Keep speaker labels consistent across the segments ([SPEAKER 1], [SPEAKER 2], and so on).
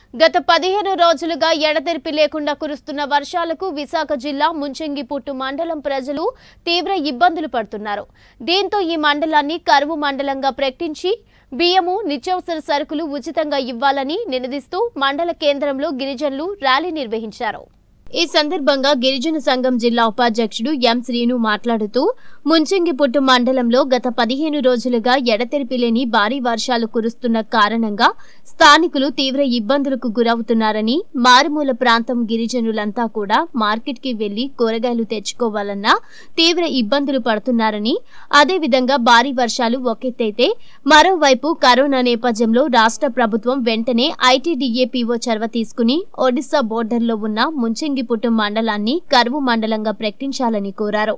[SPEAKER 1] గత పదిహేను రోజులుగా ఎడతెరిపి లేకుండా కురుస్తున్న వర్షాలకు విశాఖ జిల్లా ముంచెంగిపుట్టు మండలం ప్రజలు తీవ్ర ఇబ్బందులు పడుతున్నారు దీంతో ఈ మండలాన్ని కరువు మండలంగా ప్రకటించి బియ్యము నిత్యావసర సరుకులు ఉచితంగా ఇవ్వాలని నినదిస్తూ మండల కేంద్రంలో గిరిజనులు ర్యాలీ నిర్వహించారు ఈ సందర్భంగా గిరిజన సంఘం జిల్లా ఉపాధ్యక్షుడు ఎం శ్రీను మాట్లాడుతూ ముంచెంగిపుట్టు మండలంలో గత పదిహేను రోజులుగా ఎడతెరిపి లేని భారీ వర్షాలు కురుస్తున్న కారణంగా స్థానికులు తీవ్ర ఇబ్బందులకు గురవుతున్నారని మారుమూల ప్రాంతం గిరిజనులంతా కూడా మార్కెట్కి వెళ్లి కూరగాయలు తెచ్చుకోవాలన్నా తీవ్ర ఇబ్బందులు పడుతున్నారని అదేవిధంగా భారీ వర్షాలు ఒకెత్తైతే మరోవైపు కరోనా నేపథ్యంలో రాష్ట్ర ప్రభుత్వం వెంటనే ఐటీడీఏపీఓ చొరవ తీసుకుని ఒడిశా బోర్డర్లో ఉన్న ముంచెంగిపుట్టు మండలాన్ని కరువు మండలంగా ప్రకటించాలని కోరారు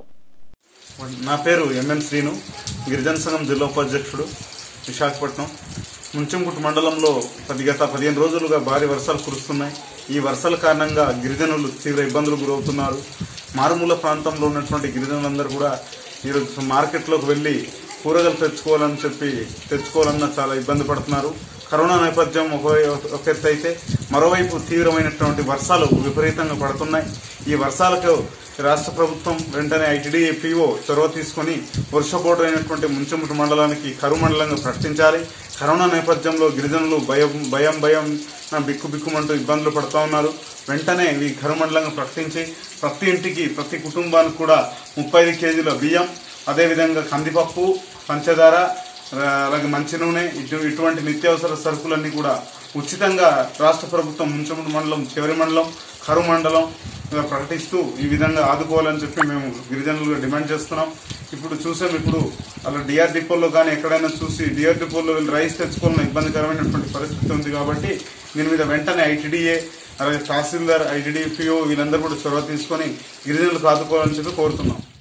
[SPEAKER 2] నా పేరు ఎంఎం శ్రీను గిరిజన సంఘం జిల్లా ఉపాధ్యక్షుడు విశాఖపట్నం ముంచెంకుట్ మండలంలో పది గత పదిహేను రోజులుగా భారీ వర్షాలు కురుస్తున్నాయి ఈ వర్షాల కారణంగా గిరిజనులు తీవ్ర ఇబ్బందులు గురవుతున్నారు మారుమూల ప్రాంతంలో ఉన్నటువంటి గిరిజనులందరూ కూడా ఈరోజు మార్కెట్లోకి వెళ్ళి కూరగాయలు తెచ్చుకోవాలని చెప్పి తెచ్చుకోవాలన్న చాలా ఇబ్బంది పడుతున్నారు కరోనా నేపథ్యం ఒక ఒక ఎత్తు అయితే మరోవైపు తీవ్రమైనటువంటి వర్షాలు విపరీతంగా పడుతున్నాయి ఈ వర్షాలకు రాష్ట్ర ప్రభుత్వం వెంటనే ఐటీడీఏపీఓ చొరవ తీసుకొని వర్షపోటు అయినటువంటి ముంచెముట్టు మండలానికి కరువు మండలంగా ప్రకటించాలి కరోనా నేపథ్యంలో గిరిజనులు భయం భయం భయం ఆ, బిక్కు బిక్కుమంటూ ఇబ్బందులు పడుతూ ఉన్నారు వెంటనే ఈ కరువు మండలంగా ప్రకటించి ప్రతి ఇంటికి ప్రతి కుటుంబానికి కూడా ముప్పై ఐదు కేజీల బియ్యం అదేవిధంగా కందిపప్పు పంచదార ఆ, అలాగే మంచి నూనె ఇటు ఇటువంటి నిత్యావసర సరుకులన్నీ కూడా ఉచితంగా రాష్ట్ర ప్రభుత్వం ముంచముడు మండలం చివరి మండలం కరు మండలం ఇలా ప్రకటిస్తూ ఈ విధంగా ఆదుకోవాలని చెప్పి మేము గిరిజనులుగా డిమాండ్ చేస్తున్నాం ఇప్పుడు చూసాం ఇప్పుడు అలా డిఆర్ డిపోలో కానీ ఎక్కడైనా చూసి డిఆర్ డిపోలో వెళ్ళి రైస్ తెచ్చుకోవాలన్న ఇబ్బందికరమైనటువంటి పరిస్థితి ఉంది కాబట్టి దీని మీద వెంటనే ఐటీడీఏ అలాగే తహసీల్దార్ ఐటీడీపీఓ వీళ్ళందరూ కూడా చొరవ తీసుకొని గిరిజనులకు ఆదుకోవాలని చెప్పి కోరుతున్నాం